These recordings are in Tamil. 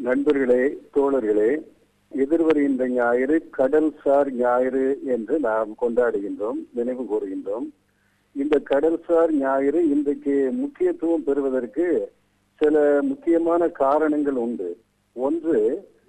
நண்பர்களே தோழர்களே எதிர்வருகின்ற ஞாயிறு கடல்சார் ஞாயிறு என்று நாம் கொண்டாடுகின்றோம் நினைவு கூறுகின்றோம் இந்த கடல்சார் ஞாயிறு இன்றைக்கு முக்கியத்துவம் பெறுவதற்கு சில முக்கியமான காரணங்கள் உண்டு ஒன்று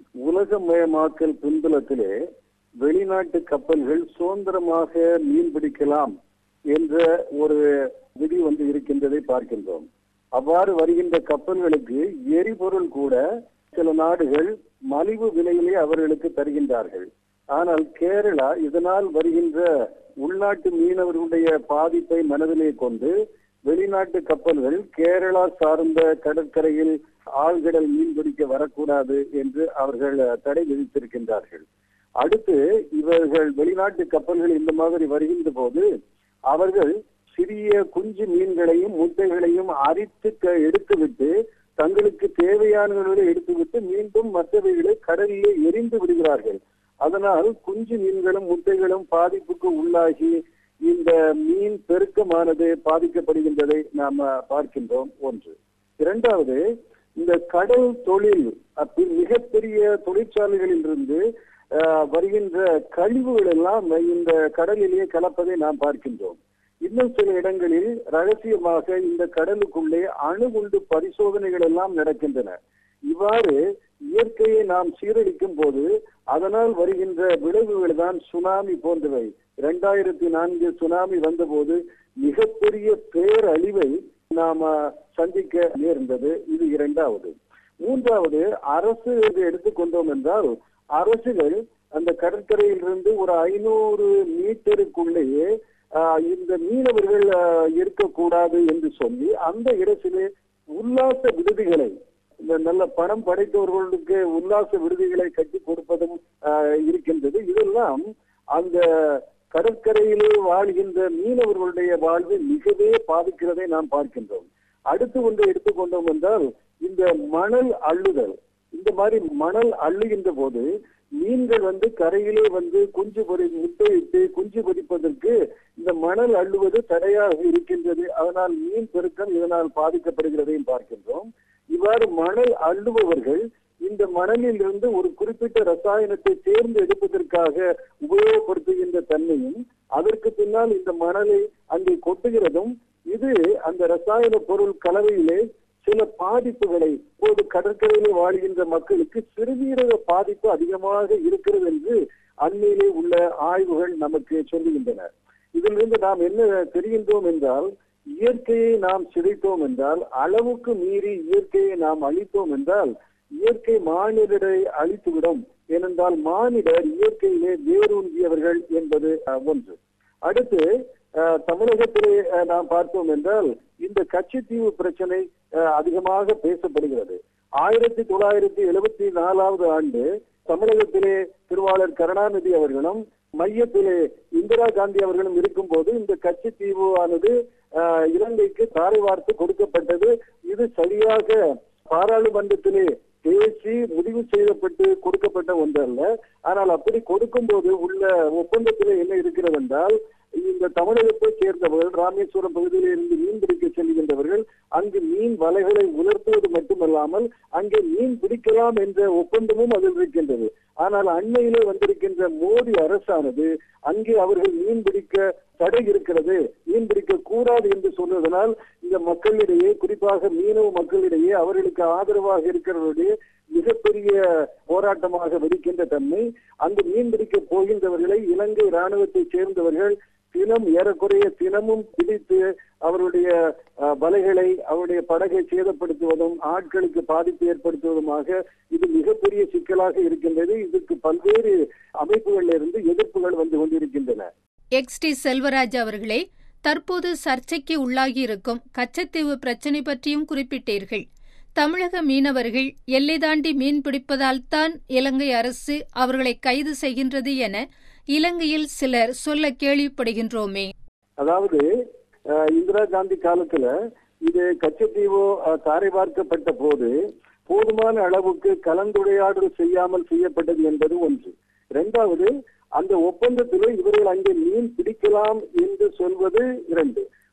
உலகமயமாக்கல் பின்புலத்திலே வெளிநாட்டு கப்பல்கள் சுதந்திரமாக மீன் பிடிக்கலாம் என்ற ஒரு விதி வந்து இருக்கின்றதை பார்க்கின்றோம் அவ்வாறு வருகின்ற கப்பல்களுக்கு எரிபொருள் கூட சில நாடுகள் மலிவு விலையிலே அவர்களுக்கு தருகின்றார்கள் ஆனால் கேரளா இதனால் வருகின்ற உள்நாட்டு மீனவர்களுடைய பாதிப்பை மனதிலே கொண்டு வெளிநாட்டு கப்பல்கள் கேரளா சார்ந்த கடற்கரையில் ஆழ்கடல் மீன் பிடிக்க வரக்கூடாது என்று அவர்கள் தடை விதித்திருக்கின்றார்கள் அடுத்து இவர்கள் வெளிநாட்டு கப்பல்கள் இந்த மாதிரி வருகின்ற போது அவர்கள் சிறிய குஞ்சு மீன்களையும் முட்டைகளையும் அரித்து க- எடுத்துவிட்டு தங்களுக்கு தேவையானவர்களை எடுத்துவிட்டு மீண்டும் மற்றவைகளை கடலிலே எரிந்து விடுகிறார்கள் அதனால் குஞ்சு மீன்களும் முட்டைகளும் பாதிப்புக்கு உள்ளாகி இந்த மீன் பெருக்கமானது பாதிக்கப்படுகின்றதை நாம பார்க்கின்றோம் ஒன்று இரண்டாவது இந்த கடல் தொழில் அப்படி மிகப்பெரிய தொழிற்சாலைகளில் இருந்து ஆஹ், வருகின்ற கழிவுகள் எல்லாம் இந்த கடலிலேயே கலப்பதை நாம் பார்க்கின்றோம் இன்னும் சில இடங்களில் ரகசியமாக இந்த கடலுக்குள்ளே அணுகுண்டு பரிசோதனைகள் எல்லாம் நடக்கின்றன இவ்வாறு இயற்கையை நாம் சீரழிக்கும் போது அதனால் வருகின்ற விளைவுகள் தான் சுனாமி போன்றவை இரண்டாயிரத்தி நான்கு சுனாமி வந்தபோது மிகப்பெரிய பேரழிவை நாம சந்திக்க நேர்ந்தது இது இரண்டாவது மூன்றாவது அரசு இதை எடுத்துக்கொண்டோம் என்றால் அரசுகள் அந்த கடற்கரையிலிருந்து ஒரு ஐநூறு மீட்டருக்குள்ளேயே ஆஹ், இந்த மீனவர்கள் ஆஹ், இருக்கக்கூடாது என்று சொல்லி அந்த இடத்திலே உல்லாச விடுதிகளை இந்த நல்ல பணம் படைத்தவர்களுக்கு உல்லாச விடுதிகளை கட்டி கொடுப்பதும் ஆஹ், இருக்கின்றது இதெல்லாம் அந்த கடற்கரையிலே வாழ்கின்ற மீனவர்களுடைய வாழ்வை மிகவே பாதிக்கிறதை நாம் பார்க்கின்றோம் அடுத்து ஒன்றை எடுத்துக்கொண்டோம் என்றால் இந்த மணல் அள்ளுதல் இந்த மாதிரி மணல் அள்ளுகின்ற போது மீன்கள் வந்து கரையிலே வந்து குஞ்சு பொறி முட்டையிட்டு குஞ்சு பொரிப்பதற்கு இந்த மணல் அள்ளுவது தடையாக இருக்கின்றது அதனால் மீன் பெருக்கம் இதனால் பாதிக்கப்படுகிறதையும் பார்க்கின்றோம் இவ்வாறு மணல் அள்ளுபவர்கள் இந்த மணலில் இருந்து ஒரு குறிப்பிட்ட ரசாயனத்தை தேர்ந்து எடுப்பதற்காக உபயோகப்படுத்துகின்ற தன்மையும் அதற்கு பின்னால் இந்த மணலை அங்கே கொட்டுகிறதும் இது அந்த ரசாயன பொருள் கலவையிலே சில பாதிப்புகளை இப்போது கடற்கரையிலே வாழ்கின்ற மக்களுக்கு சிறுநீரக பாதிப்பு அதிகமாக இருக்கிறது என்று அண்மையிலே உள்ள ஆய்வுகள் நமக்கு சொல்லுகின்றன இதிலிருந்து நாம் என்ன தெரிகின்றோம் என்றால் இயற்கையை நாம் சிதைத்தோம் என்றால் அளவுக்கு மீறி இயற்கையை நாம் அழித்தோம் என்றால் இயற்கை மானிடரை அழித்துவிடும் ஏனென்றால் மானிடர் இயற்கையிலே வேரூன்றியவர்கள் என்பது அஹ், ஒன்று அடுத்து அஹ், தமிழகத்திலே அஹ், நாம் பார்த்தோம் என்றால் இந்த கட்சித்தீவு பிரச்சனை அஹ், அதிகமாக பேசப்படுகிறது ஆயிரத்தி தொள்ளாயிரத்தி எழுபத்தி நாலாவது ஆண்டு தமிழகத்திலே திருவாளர் கருணாநிதி அவர்களும் மையத்திலே இந்திரா காந்தி அவர்களும் இருக்கும்போது இந்த கட்சித்தீவு ஆனது அஹ், இலங்கைக்கு தாரை வார்த்து கொடுக்கப்பட்டது இது சரியாக பாராளுமன்றத்திலே பேசி முடிவு செய்யப்பட்டு கொடுக்கப்பட்ட ஒன்றல்ல ஆனால் அப்படி கொடுக்கும்போது உள்ள ஒப்பந்தத்திலே என்ன இருக்கிறது என்றால் இந்த தமிழகத்தை சேர்ந்தவர்கள் ராமேஸ்வரம் பகுதியில் இருந்து மீன் பிடிக்க செல்கின்றவர்கள் அங்கு மீன் வலைகளை உலர்த்துவது மட்டுமல்லாமல் அங்கே மீன் பிடிக்கலாம் என்ற ஒப்பந்தமும் அதில் இருக்கின்றது ஆனால் அண்மையிலே வந்திருக்கின்ற மோடி அரசானது அங்கே அவர்கள் மீன் பிடிக்க தடை இருக்கிறது மீன் பிடிக்க கூடாது என்று சொன்னதனால் இந்த மக்களிடையே குறிப்பாக மீனவ மக்களிடையே அவர்களுக்கு ஆதரவாக இருக்கிறவருடைய மிகப்பெரிய போராட்டமாக வெடிக்கின்ற தன்மை அங்கு மீன் பிடிக்க போகின்றவர்களை இலங்கை ராணுவத்தை சேர்ந்தவர்கள் தினம் ஏறக்குறைய தினமும் பிடித்து அவருடைய அஹ், வலைகளை அவருடைய படகை சேதப்படுத்துவதும் ஆட்களுக்கு பாதிப்பு ஏற்படுத்துவதுமாக இது மிகப்பெரிய சிக்கலாக இருக்கின்றது இதற்கு பல்வேறு அமைப்புகளில் இருந்து எதிர்ப்புகள் வந்து கொண்டிருக்கின்றன எக்ஸ் டி செல்வராஜ் அவர்களே தற்போது சர்ச்சைக்கு உள்ளாகியிருக்கும் கச்சத்தீவு பிரச்சினை பற்றியும் குறிப்பிட்டீர்கள் தமிழக மீனவர்கள் எல்லை தாண்டி மீன் பிடிப்பதால் தான் இலங்கை அரசு அவர்களை கைது செய்கின்றது என இலங்கையில் சிலர் சொல்ல கேள்விப்படுகின்றோமே அதாவது அஹ், இந்திரா காந்தி காலத்துல இது கச்சத்தீவு அஹ், தாரை பார்க்கப்பட்ட போது போதுமான அளவுக்கு கலந்துரையாடல் செய்யாமல் செய்யப்பட்டது என்பது ஒன்று இரண்டாவது அந்த ஒப்பந்தத்திலே இவர்கள் அங்கே மீன் பிடிக்கலாம் என்று சொல்வது இரண்டு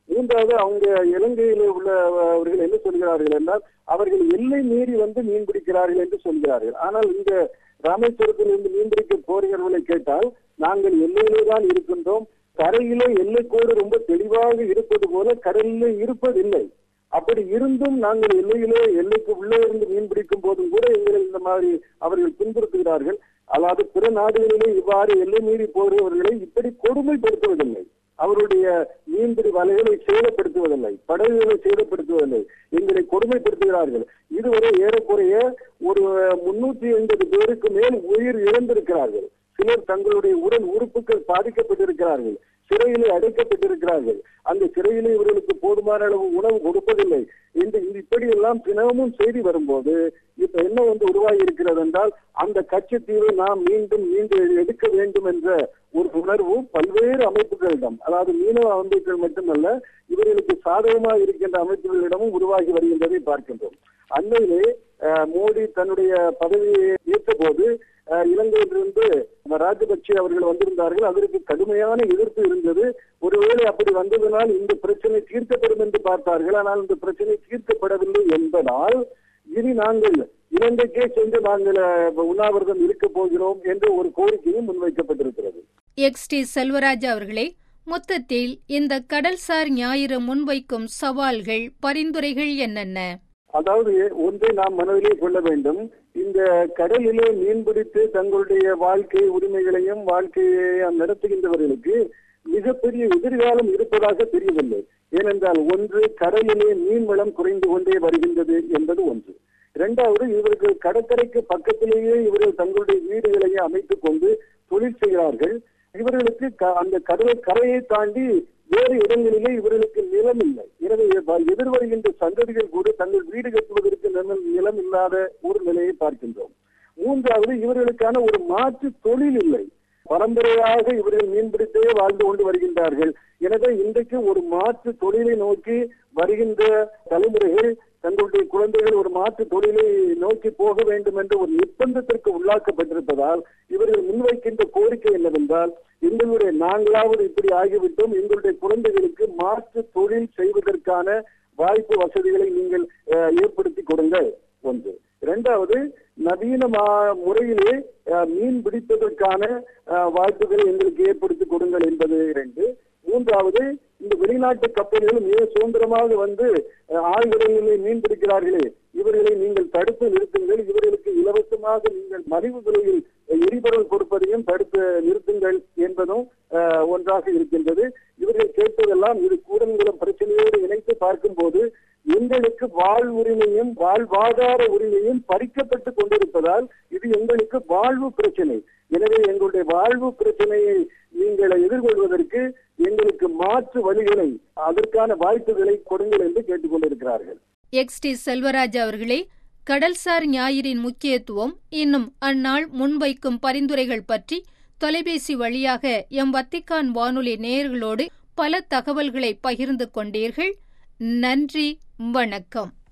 மூன்றாவது அவங்க இலங்கையில உள்ள அவர்கள் என்ன சொல்கிறார்கள் என்றால் அவர்கள் எல்லை மீறி வந்து மீன் பிடிக்கிறார்கள் என்று சொல்கிறார்கள் ஆனால் இங்க ராமேஸ்வரத்தில் இருந்து மீன் பிடிக்க போகிறவர்களை கேட்டால் நாங்கள் எல்லையிலே தான் இருக்கின்றோம் கரையிலே எல்லைக்கோடு ரொம்ப தெளிவாக இருப்பது போல கடலிலே இருப்பதில்லை அப்படி இருந்தும் நாங்கள் எல்லையிலே எல்லைக்கு உள்ளே இருந்து மீன் பிடிக்கும் போதும் கூட எங்களை இந்த மாதிரி அவர்கள் துன்புறுத்துகிறார்கள் அதாவது பிற நாடுகளிலே இவ்வாறு எல்லை மீறி போகிறவர்களை இப்படி கொடுமைப்படுத்துவதில்லை அவருடைய மீன்பிடி வலைகளை சேதப்படுத்துவதில்லை படகுகளை சேதப்படுத்துவதில்லை எங்களை கொடுமைப்படுத்துகிறார்கள் இதுவரை ஏறக்குறைய ஒரு முன்னூத்தி எண்பது பேருக்கு மேல் உயிர் இழந்திருக்கிறார்கள் சிலர் தங்களுடைய உடல் உறுப்புகள் பாதிக்கப்பட்டிருக்கிறார்கள் சிறையிலே அடைக்கப்பட்டிருக்கிறார்கள் அந்த சிறையிலே இவர்களுக்கு போதுமான அளவு உணவு கொடுப்பதில்லை இந்த இப்படி எல்லாம் தினமும் செய்தி வரும்போது இப்ப என்ன வந்து உருவாகி இருக்கிறது என்றால் அந்த கட்சித்தீவை நாம் மீண்டும் மீண்டும் எடுக்க வேண்டும் என்ற ஒரு உணர்வு பல்வேறு அமைப்புகளிடம் அதாவது மீனவ அமைப்புகள் மட்டுமல்ல இவர்களுக்கு சாதகமாக இருக்கின்ற அமைப்புகளிடமும் உருவாகி வருகின்றதை பார்க்கின்றோம் அண்மையிலே மோடி தன்னுடைய பதவியை ஏற்ற போது இலங்கையிலிருந்து ராஜபக்சே அவர்கள் வந்திருந்தார்கள் அதற்கு கடுமையான எதிர்ப்பு இருந்தது ஒருவேளை அப்படி வந்ததனால் இந்த பிரச்சனை தீர்க்கப்படும் என்று பார்த்தார்கள் ஆனால் இந்த பிரச்சனை தீர்க்கப்படவில்லை என்பதால் இனி நாங்கள் இலங்கைக்கே சென்று நாங்கள் உண்ணாவிரதம் இருக்க போகிறோம் என்ற ஒரு கோரிக்கையும் முன்வைக்கப்பட்டிருக்கிறது எக்ஸ் டி செல்வராஜ் அவர்களே மொத்தத்தில் இந்த கடல்சார் ஞாயிறு முன்வைக்கும் சவால்கள் பரிந்துரைகள் என்னென்ன அதாவது ஒன்றை நாம் மனதிலே கொள்ள வேண்டும் இந்த கடலிலே மீன்பிடித்து தங்களுடைய வாழ்க்கை உரிமைகளையும் வாழ்க்கையை நடத்துகின்றவர்களுக்கு மிகப்பெரிய எதிர்காலம் இருப்பதாக தெரியவில்லை ஏனென்றால் ஒன்று கடலிலே மீன் வளம் குறைந்து கொண்டே வருகின்றது என்பது ஒன்று இரண்டாவது இவர்கள் கடற்கரைக்கு பக்கத்திலேயே இவர்கள் தங்களுடைய வீடுகளையே அமைத்துக் கொண்டு தொழில் செய்கிறார்கள் இவர்களுக்கு அந்த கடல் கரையை தாண்டி வேறு இடங்களிலே இவர்களுக்கு நிலம் இல்லை எனவே எதிர்வருகின்ற சந்ததிகள் கூட தங்கள் வீடு கட்டுவதற்கு நிலம் இல்லாத ஒரு நிலையை பார்க்கின்றோம் மூன்றாவது இவர்களுக்கான ஒரு மாற்று தொழில் இல்லை பரம்பரையாக இவர்கள் மீன்பிடித்தே வாழ்ந்து கொண்டு வருகின்றார்கள் எனவே இன்றைக்கு ஒரு மாற்று தொழிலை நோக்கி வருகின்ற தலைமுறைகள் தங்களுடைய குழந்தைகள் ஒரு மாற்று தொழிலை நோக்கி போக வேண்டும் என்ற ஒரு நிர்பந்தத்திற்கு உள்ளாக்கப்பட்டிருப்பதால் இவர்கள் முன்வைக்கின்ற கோரிக்கை என்னவென்றால் எங்களுடைய நாங்களாவது இப்படி ஆகிவிட்டோம் எங்களுடைய குழந்தைகளுக்கு மாற்று தொழில் செய்வதற்கான வாய்ப்பு வசதிகளை நீங்கள் ஏற்படுத்தி கொடுங்கள் ஒன்று இரண்டாவது நவீன முறையிலே மீன் பிடிப்பதற்கான வாய்ப்புகளை எங்களுக்கு ஏற்படுத்தி கொடுங்கள் என்பது இரண்டு மூன்றாவது இந்த வெளிநாட்டு கப்பல்கள் மிக சுதந்திரமாக வந்து ஆழ்கடலிலே மீன் பிடிக்கிறார்களே இவர்களை நீங்கள் தடுத்து நிறுத்துங்கள் இவர்களுக்கு இலவசமாக நீங்கள் மலிவு விலையில் எரிபொருள் கொடுப்பதையும் தடுத்து நிறுத்துங்கள் என்பதும் ஒன்றாக இருக்கின்றது இவர்கள் கேட்பதெல்லாம் இது கூடங்குளம் பிரச்சனையோடு இணைத்து பார்க்கும்போது எங்களுக்கு வாழ் உரிமையும் வாழ்வாதார உரிமையும் பறிக்கப்பட்டு கொண்டிருப்பதால் இது எங்களுக்கு வாழ்வு பிரச்சனை எனவே எங்களுடைய வாழ்வு பிரச்சனையை நீங்கள் எதிர்கொள்வதற்கு எங்களுக்கு மாற்று வழிகளை அதற்கான வாய்ப்புகளை கொடுங்கள் என்று கேட்டுக்கொண்டிருக்கிறார்கள் எக்ஸ் டி செல்வராஜ் அவர்களே கடல்சார் ஞாயிறின் முக்கியத்துவம் இன்னும் அந்நாள் முன்வைக்கும் பரிந்துரைகள் பற்றி தொலைபேசி வழியாக எம் வத்திக்கான் வானொலி நேயர்களோடு பல தகவல்களை பகிர்ந்து கொண்டீர்கள் நன்றி வணக்கம்